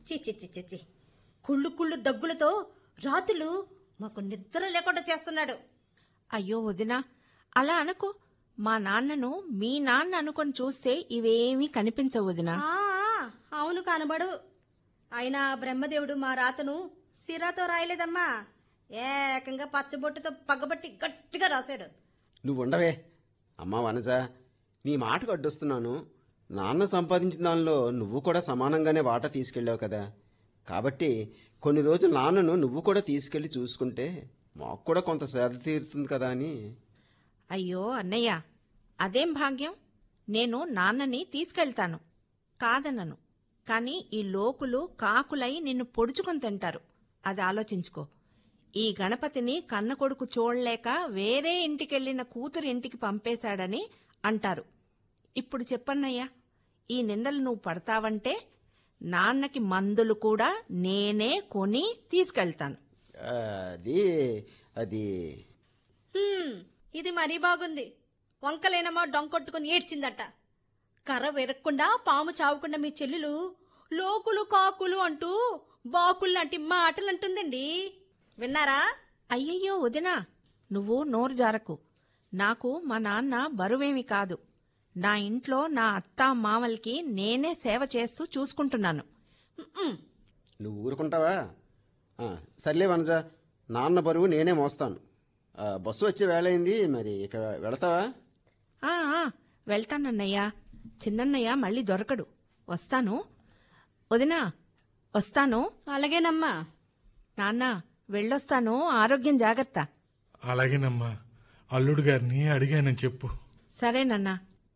చి చి చి చి చి కుళ్ళు కుళ్ళు దగ్గులతో రాత్రులు మాకు నిద్ర లేకుండా చేస్తున్నాడు అయ్యో వదినా అలా అనుకో మా నాన్నను మీ నాన్న అనుకొని చూస్తే ఇవేమీ కనిపించవు వదినా ఆ, అవును కనబడు అయినా బ్రహ్మదేవుడు మా రాతను సిరాతో రాయలేదమ్మా ఏకంగా పచ్చబొట్టుతో పగ్గబట్టి గట్టిగా రాశాడు నువ్వు ఉండవే అమ్మా వనజ నీ మాటకు అడ్డొస్తున్నాను నాన్న సంపాదించిన దానిలో నువ్వు కూడా సమానంగానే వాటా తీసుకెళ్ళావు కదా కాబట్టి కొన్ని రోజులు నాన్నను నువ్వు కూడా తీసుకెళ్ళి చూసుకుంటే మాకు కూడా కొంత సేద తీరుతుంది కదా అని అయ్యో అన్నయ్య అదేం భాగ్యం నేను నాన్నని తీసుకెళ్తాను కాదనను కాని ఈ లోకులు కాకులై నిన్ను పొడుచుకొని తింటారు అది ఆలోచించుకో ఈ గణపతిని కన్న కొడుకు చూడలేక వేరే ఇంటికెళ్లిన కూతురు ఇంటికి పంపేశాడని అంటారు ఇప్పుడు చెప్పన్నయ్యా ఈ నిందలు నువ్వు పడతావంటే నాన్నకి మందులు కూడా నేనే కొని తీసుకెళ్తాను అది అది హ్మ్, ఇది మరీ బాగుంది వంకలేనమా డొంకొట్టుకుని ఏడ్చిందట కర్ర వెరక్కుండా పాము చావకుండా మీ చెల్లెలు లోకులు కాకులు అంటూ బాకులు లాంటి మాటలు అంటుందండి విన్నారా అయ్యయ్యో వదినా నువ్వు నోరు జారకు నాకు మా నాన్న బరువేమి కాదు నా ఇంట్లో నా అత్త మామలకి నేనే సేవ చేస్తూ చూసుకుంటున్నాను ఉమ్మ్. నువ్వు ఊరుకుంటావా ఆ, సర్లే వనజ నాన్న బరువు నేనే మోస్తాను ఆ, బస్సు వచ్చే వేళ అయింది మరి ఇక వెళతావా ఆ ఆ, వెళ్తానన్నయ్యా చిన్నన్నయ్య మళ్ళీ దొరకడు వస్తాను వదినా వస్తాను అలాగేనమ్మా నాన్న వెళ్ళొస్తాను ఆరోగ్యం జాగ్రత్త అలాగేనమ్మా అల్లుడు గారిని అడిగానని చెప్పు సరేనన్నా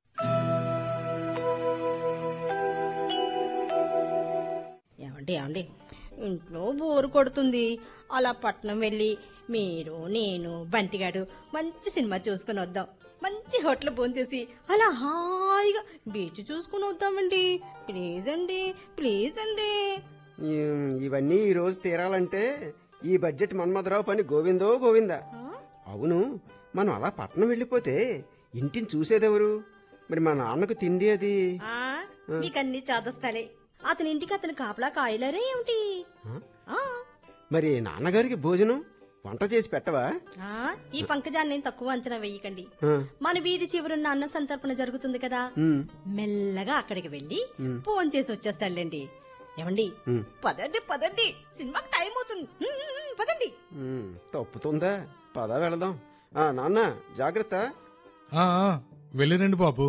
ఏమండి ఏమండి ఇంట్లో బోరు కొడుతుంది అలా పట్నం వెళ్ళి మీరు నేను బంటిగాడు మంచి సినిమా చూసుకుని వద్దాం మంచి హోటల్ భోంచేసి అలా హాయిగా బీచ్ చూసుకుని వద్దామండి ప్లీజ్ అండి ప్లీజ్ అండి ఈ- ఇవన్నీ ఈ రోజు తీరాలంటే ఈ బడ్జెట్ మన్మధరావు పని గోవిందో గోవిందా ఆ? అవును మనం అలా పట్నం వెళ్ళిపోతే ఇంటిని చూసేదెవరు మరి మా నాన్నకు తిండి అది ఆ, మీకన్నీ చాదస్తాలే అతని ఇంటికి అతను కాపలా కాయలరే ఏమిటి ఆ? ఆ, మరి నాన్నగారికి భోజనం వంట చేసి పెట్టవా ఆ, ఈ పంకజాన్ని తక్కువ అంచనా వేయకండి ఆ, మన వీధి చివరున్న అన్న సంతర్పణ జరుగుతుంది కదా ఉమ్, మెల్లగా అక్కడికి వెళ్ళి ఫోన్ చేసి వచ్చేస్తాడులేండి ఏమండి ఉమ్, పదండి పదండి సినిమాకి టైం అవుతుంది ఉమ్, ఉమ్, ఉమ్, పదండి ఉమ్, తప్పుతుందా పద వెళదాం ఆ, నాన్న జాగ్రత్త ఆ ఆ, వెళ్ళిరండి బాబు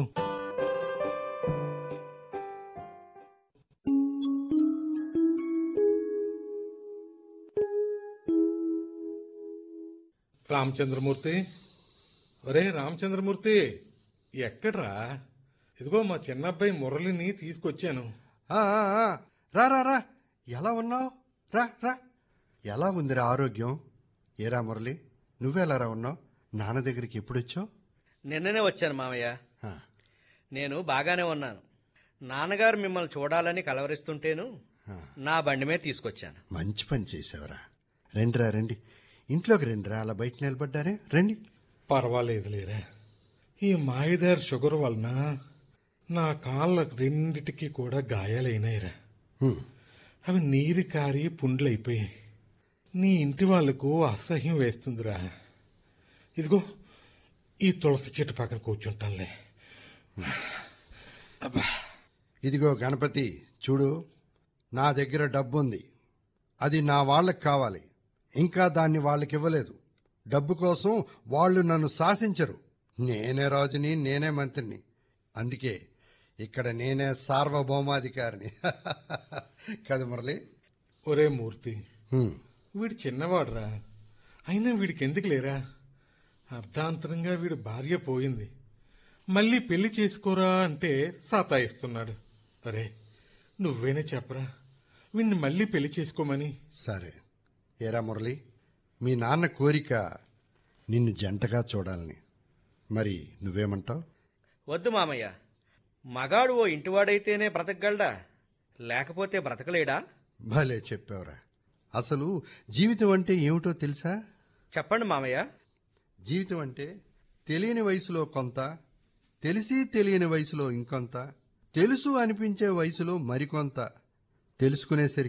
రామచంద్రమూర్తి ఒరే రామచంద్రమూర్తి ఎక్కడ్రా ఇదిగో మా చిన్నబ్బాయి మురళిని తీసుకొచ్చాను ఆ, ఆ, ఆ. రా రా రా ఎలా ఉన్నావు రా రా ఎలా ఉందిరా ఆరోగ్యం ఏరా మురళి నువ్వెలా రా ఉన్నావు నాన్న దగ్గరికి ఎప్పుడు వచ్చావు నిన్ననే వచ్చాను మామయ్య ఆ, నేను బాగానే ఉన్నాను నాన్నగారు మిమ్మల్ని చూడాలని కలవరిస్తుంటేను ఆ. నా బండి మీద తీసుకొచ్చాను మంచి పని చేసావురా రండిరా రండి ఇంట్లోకి రండిరా అలా బయట నిలబడ్డారే రండి పర్వాలేదు లేరా ఈ మాయదారి షుగర్ వలన నా కాళ్ళ రెండిటికి కూడా గాయాలైనాయిరా హ్మ్. అవి నీరు కారి పుండ్లైపోయాయి నీ ఇంటి వాళ్లకు అసహ్యం వేస్తుందిరా ఇదిగో ఈ తులసి చెట్టు పక్కన కూర్చుంటానులే అబ్బా ఇదిగో గణపతి చూడు నా దగ్గర డబ్బుంది అది నా వాళ్ళకి కావాలి ఇంకా దాన్ని వాళ్ళకి ఇవ్వలేదు డబ్బు కోసం వాళ్ళు నన్ను శాసించరు నేనే రాజుని నేనే మంత్రిని అందుకే ఇక్కడ నేనే సార్వభౌమాధికారిని కదా మురళి ఒరే మూర్తి హ్మ్. వీడు చిన్నవాడురా అయినా వీడికి ఎందుకు లేరా అర్ధాంతరంగా వీడి భార్య పోయింది మళ్ళీ పెళ్లి చేసుకోరా అంటే సతాయిస్తున్నాడు అరే నువ్వేనే చెప్పరా వీణ్ణి మళ్ళీ పెళ్లి చేసుకోమని సరే ఏరా మురళి మీ నాన్న కోరిక నిన్ను జంటగా చూడాలని మరి నువ్వేమంటావు వద్దు మామయ్య మగాడు ఓ ఇంటివాడైతేనే బ్రతకగలడా లేకపోతే బ్రతకలేడా భలే చెప్పావురా అసలు జీవితం అంటే ఏమిటో తెలుసా చెప్పండి మామయ్య జీవితం అంటే తెలియని వయసులో కొంత తెలిసి తెలియని వయసులో ఇంకొంత తెలుసు అనిపించే వయసులో మరికొంత తెలుసుకునేసరికి